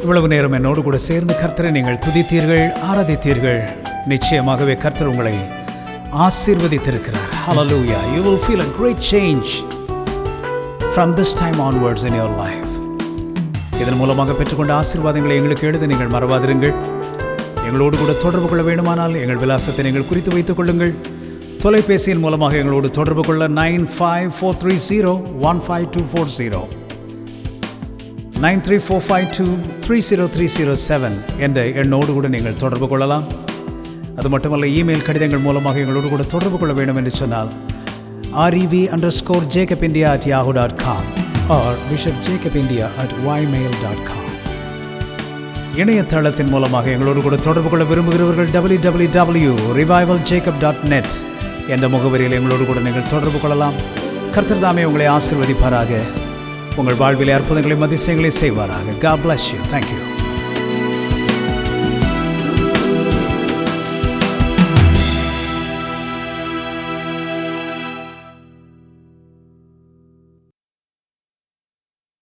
இவ்வளவு நேரம் என்னோடு கூட சேர்ந்து கர்த்தரை நீங்கள் துதித்தீர்கள் ஆராதித்தீர்கள் நிச்சயமாகவே கர்த்தர் உங்களை ஆசீர்வதித்திருக்கிறார் Hallelujah. You will feel a great change from this time onwards in your life. இதன் மூலமாக பெற்றுக்கொண்ட ஆசீர்வாதங்களை எங்களுக்கு எழுத நீங்கள் மறவாதிருங்கள் எங்களோடு கூட தொடர்பு கொள்ள வேண்டுமானால் எங்கள் விலாசத்தை நீங்கள் குறித்து வைத்துக் கொள்ளுங்கள் தொலைபேசியின் மூலமாக எங்களோடு தொடர்பு கொள்ள nine five four three zero one five two four zero nine three four five two three zero three zero seven என்ற எண்ணோடு கூட நீங்கள் தொடர்பு கொள்ளலாம் அது மட்டுமல்ல இமெயில் கடிதங்கள் மூலமாக எங்களோடு கூட தொடர்பு கொள்ள வேண்டும் என்று சொன்னால் R E V underscore Jacob India at Yahoo dot com R Bishop Jacob India at ymail dot com இணையதளத்தின் மூலமாக எங்களோடு கூட தொடர்பு கொள்ள விரும்புகிறவர்கள் W W W revival Jacob dot net என்ற முகவரியில் எங்களோடு கூட நீங்கள் தொடர்பு கொள்ளலாம் கர்த்தர் தாமே உங்களை ஆசிர்வதிப்பாராக உங்கள் வாழ்விலே அற்புதங்களையும் அதிசயங்களையும் செய்வாராக God bless you. Thank you.